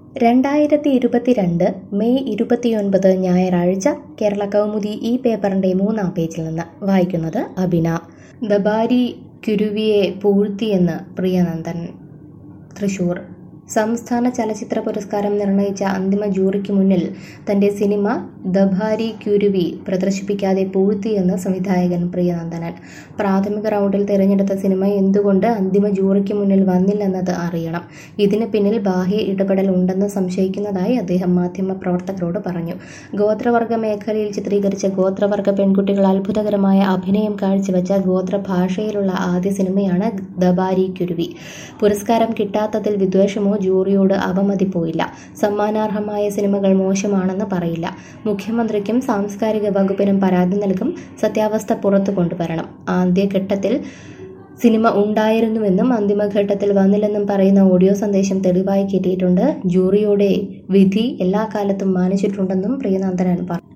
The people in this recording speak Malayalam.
രണ്ടായിരത്തി ഇരുപത്തിരണ്ട് മെയ് ഇരുപത്തിയൊൻപത് ഞായറാഴ്ച കേരള കൗമുദി ഈ പേപ്പറിന്റെ മൂന്നാം പേജിൽ നിന്ന് വായിക്കുന്നത് അബിന ദബാരി കുരുവിയെ പൂഴ്ത്തിയെന്ന് പ്രിയനന്ദൻ തൃശൂർ സംസ്ഥാന ചലച്ചിത്ര പുരസ്കാരം നിർണയിച്ച അന്തിമ ജൂറിക്ക് മുന്നിൽ തന്റെ സിനിമ ദഭാരി ക്യൂരുവി പ്രദർശിപ്പിക്കാതെ പൂഴ്ത്തിയെന്ന് സംവിധായകൻ പ്രിയനന്ദനൻ പ്രാഥമിക റൗണ്ടിൽ തിരഞ്ഞെടുത്ത സിനിമ എന്തുകൊണ്ട് അന്തിമ ജൂറിക്ക് മുന്നിൽ വന്നില്ലെന്നത് അറിയണം ഇതിന് പിന്നിൽ ബാഹ്യ ഇടപെടൽ ഉണ്ടെന്ന് സംശയിക്കുന്നതായി അദ്ദേഹം മാധ്യമപ്രവർത്തകരോട് പറഞ്ഞു ഗോത്രവർഗ മേഖലയിൽ ചിത്രീകരിച്ച ഗോത്രവർഗ പെൺകുട്ടികൾ അത്ഭുതകരമായ അഭിനയം കാഴ്ചവെച്ച ഗോത്ര ഭാഷയിലുള്ള ആദ്യ സിനിമയാണ് ദബാരി കുരുവി പുരസ്കാരം കിട്ടാത്തതിൽ വിദ്വേഷമോ ജൂറിയോട് അവമതിപ്പോയില്ല സമ്മാനാർഹമായ സിനിമകൾ മോശമാണെന്ന് പറയില്ല മുഖ്യമന്ത്രിക്കും സാംസ്കാരിക വകുപ്പിനും പരാതി നൽകും സത്യാവസ്ഥ പുറത്തു കൊണ്ടുവരണം ആദ്യഘട്ടത്തിൽ സിനിമ ഉണ്ടായിരുന്നുവെന്നും അന്തിമഘട്ടത്തിൽ വന്നില്ലെന്നും പറയുന്ന ഓഡിയോ സന്ദേശം തെളിവായി കിട്ടിയിട്ടുണ്ട് ജൂറിയുടെ വിധി എല്ലാ കാലത്തും മാനിച്ചിട്ടുണ്ടെന്നും പ്രിയനന്ദനൻ പറഞ്ഞു